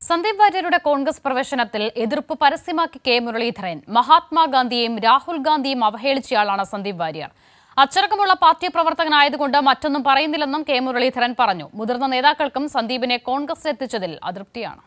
സന്ദീപ് വാര്യരുടെ കോൺഗ്രസ് പ്രവേശനത്തിൽ എതിർപ്പ് പരസ്യമാക്കി കെ മുരളീധരൻ മഹാത്മാഗാന്ധിയെയും രാഹുൽ ഗാന്ധിയും അവഹേളിച്ചയാളാണ് സന്ദീപ് വാര്യർ അച്ചടക്കമുള്ള പാർട്ടി പ്രവർത്തകനായതുകൊണ്ട് മറ്റൊന്നും പറയുന്നില്ലെന്നും കെ മുരളീധരൻ പറഞ്ഞു മുതിർന്ന നേതാക്കൾക്കും സന്ദീപിനെ കോൺഗ്രസിലെത്തിച്ചതിൽ അതൃപ്തിയാണ്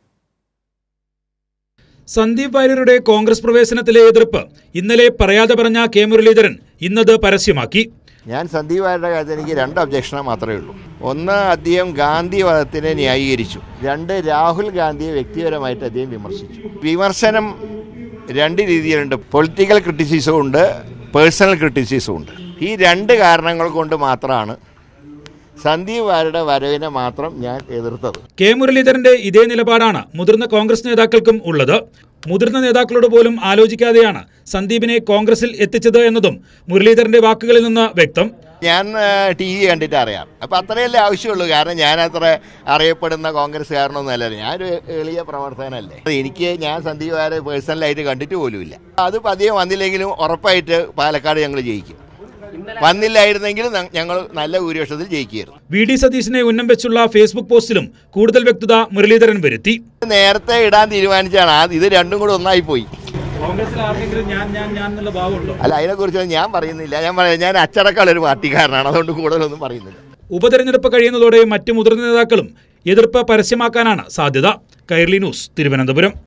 സന്ദീപ് വാര്യരുടെ കോൺഗ്രസ് പ്രവേശനത്തിലെ എതിർപ്പ് ഇന്നലെ പറയാതെ പറഞ്ഞ കെ മുരളീധരൻ ഇന്നത് പരസ്യമാക്കി ഞാൻ സന്ദീപ് വാര്യരുടെ കാര്യത്തിൽ എനിക്ക് രണ്ട് ഒബ്ജക്ഷനെ മാത്രമേ ഉള്ളൂ ഒന്ന് അദ്ദേഹം ഗാന്ധി വധത്തിനെ ന്യായീകരിച്ചു രണ്ട് രാഹുൽ ഗാന്ധിയെ വ്യക്തിപരമായിട്ട് അദ്ദേഹം വിമർശിച്ചു വിമർശനം രണ്ട് രീതിയിലുണ്ട് പൊളിറ്റിക്കൽ ക്രിറ്റിസിസവും ഉണ്ട് പേഴ്സണൽ ക്രിറ്റിസിസവും ഉണ്ട് ഈ രണ്ട് കാരണങ്ങൾ കൊണ്ട് മാത്രമാണ് സന്ദീപ് വാര്യരുടെ വരവിനെ മാത്രം ഞാൻ എതിർത്തത് കെ മുരളീധരന്റെ ഇതേ നിലപാടാണ് മുതിർന്ന കോൺഗ്രസ് നേതാക്കൾക്കും ഉള്ളത് മുതിർന്ന നേതാക്കളോട് പോലും ആലോചിക്കാതെയാണ് സന്ദീപിനെ കോൺഗ്രസിൽ എത്തിച്ചത് എന്നതും മുരളീധരന്റെ വാക്കുകളിൽ നിന്ന് വ്യക്തം ഞാൻ ടി വി കണ്ടിട്ട് അറിയാം അപ്പം അത്രയല്ലേ ആവശ്യമുള്ളൂ കാരണം ഞാൻ അത്ര അറിയപ്പെടുന്ന കോൺഗ്രസ്സുകാരനൊന്നും അല്ലല്ലോ ഞാനൊരു എളിയ പ്രവർത്തകനല്ലേ എനിക്ക് ഞാൻ സന്ദീപ് വാരെ പേഴ്സണലായിട്ട് കണ്ടിട്ട് പോലുമില്ല അത് പതിയെ വന്നില്ലെങ്കിലും ഉറപ്പായിട്ട് പാലക്കാട് ഞങ്ങൾ ജയിക്കും വന്നില്ലായിരുന്നെങ്കിൽ ന- ഞങ്ങൾ നല്ല ഭൂരിപക്ഷത്തിൽ ജയിക്കുകയായിരുന്നു വി ഡി സതീശിനെ ഉന്നം വെച്ചുള്ള ഫേസ്ബുക്ക് പോസ്റ്റിലും കൂടുതൽ വ്യക്തത മുരളീധരൻ വരുത്തി നേരത്തെ ഇടാൻ തീരുമാനിച്ചാണ് ആ ഇത് രണ്ടും കൂടെ ഒന്നായി പോയി കോൺഗ്രസിൽ ആർക്കെങ്കിലും ഞാൻ ഞാൻ ഞാൻ എന്നുള്ള ഭാവമുണ്ടോ അല്ല അതിനെക്കുറിച്ച് ഞാൻ പറയുന്നില്ല ഞാൻ പറയാം ഞാൻ അച്ചടക്കമുള്ള ഒരു പാർട്ടിക്കാരനാണ് അതുകൊണ്ട് കൂടുതലൊന്നും പറയുന്നില്ല ഉപതെരഞ്ഞെടുപ്പ് കഴിയുന്നതോടെ മറ്റ് മുതിർന്ന നേതാക്കളും എതിർപ്പ് പരസ്യമാക്കാനാണ് സാധ്യത കൈർലി ന്യൂസ് തിരുവനന്തപുരം